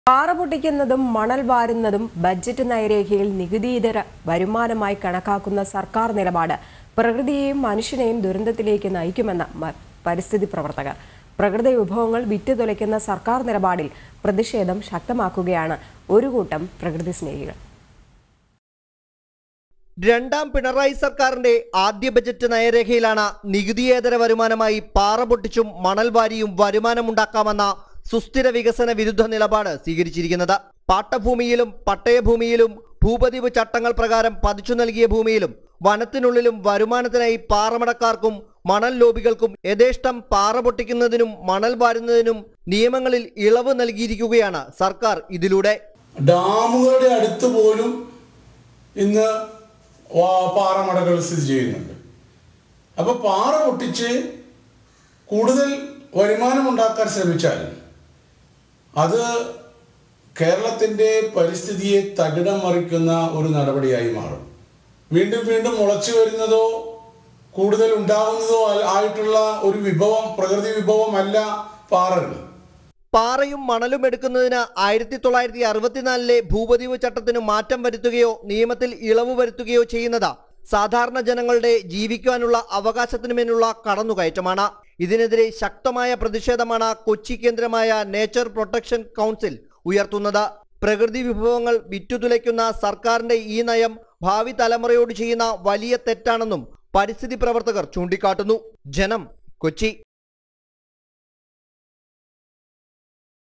പാറ പൊട്ടിക്കുന്നതും മണൽ വാരുന്നതും ബജറ്റ് നയരേഖയിൽ നികുതിയിതര വരുമാനമായി കണക്കാക്കുന്ന സർക്കാർ നിലപാട് പ്രകൃതിയെയും മനുഷ്യനെയും ദുരന്തത്തിലേക്ക് നയിക്കുമെന്ന് മ- പരിസ്ഥിതി പ്രവർത്തകർ പ്രകൃതി വിഭവങ്ങൾ വിറ്റുതുലയ്ക്കുന്ന സർക്കാർ നിലപാടിൽ പ്രതിഷേധം ശക്തമാക്കുകയാണ് ഒരു കൂട്ടം പ്രകൃതി സ്നേഹികൾ രണ്ടാം പിണറായി സർക്കാരിന്റെ ആദ്യ ബജറ്റ് നയരേഖയിലാണ് നികുതിയേതര വരുമാനമായി പാറ പൊട്ടിച്ചും മണൽ വാരിയും വരുമാനമുണ്ടാക്കാമെന്ന സുസ്ഥിര വികസന വിരുദ്ധ നിലപാട് സ്വീകരിച്ചിരിക്കുന്നത് പാട്ടഭൂമിയിലും പട്ടയഭൂമിയിലും ഭൂപതിവ് ചട്ടങ്ങൾ പ്രകാരം പതിച്ചു നൽകിയ ഭൂമിയിലും വനത്തിനുള്ളിലും വരുമാനത്തിനായി പാറമടക്കാർക്കും മണൽ ലോബികൾക്കും യഥേഷ്ടം പാറ പൊട്ടിക്കുന്നതിനും മണൽ വാരുന്നതിനും നിയമങ്ങളിൽ ഇളവ് നൽകിയിരിക്കുകയാണ് സർക്കാർ ഇതിലൂടെ ഡാമുകളുടെ അടുത്ത് പോലും ഇന്ന് വാ- പാറമടകൾ സ്ഥിതി ചെയ്യുന്നുണ്ട് അപ്പോൾ പാറ പൊട്ടിച്ച് കൂടുതൽ വരുമാനം ഉണ്ടാക്കാൻ ശ്രമിച്ചാൽ അത് കേരളത്തിൻ്റെ പരിസ്ഥിതിയെ തകിടം മറിക്കുന്ന ഒരു നടപടിയായി മാറും വീണ്ടും വീണ്ടും മുളച്ചു വരുന്നതോ കൂടുതൽ ഉണ്ടാകുന്നതോ ആ- ആയിട്ടുള്ള ഒരു വിഭവം പ്രകൃതി വിഭവമല്ല പാറകൾ പാറയും മണലും എടുക്കുന്നതിന് ആയിരത്തി തൊള്ളായിരത്തി അറുപത്തിനാലിലെ ഭൂപതിവ് ചട്ടത്തിന് മാറ്റം വരുത്തുകയോ നിയമത്തിൽ ഇളവ് വരുത്തുകയോ ചെയ്യുന്നത് സാധാരണ ജനങ്ങളുടെ ജീവിക്കുവാനുള്ള അവകാശത്തിനുമേലുള്ള കടന്നുകയറ്റമാണ് ഇതിനെതിരെ ശക്തമായ പ്രതിഷേധമാണ് കൊച്ചി കേന്ദ്രമായ നേച്ചർ പ്രൊട്ടക്ഷൻ കൗൺസിൽ ഉയർത്തുന്നത് പ്രകൃതി വിഭവങ്ങൾ വിറ്റുതുലയ്ക്കുന്ന സർക്കാരിന്റെ ഈ നയം ഭാവി തലമുറയോട് ചെയ്യുന്ന വലിയ തെറ്റാണെന്നും പരിസ്ഥിതി പ്രവർത്തകർ ചൂണ്ടിക്കാട്ടുന്നു ജനം കൊച്ചി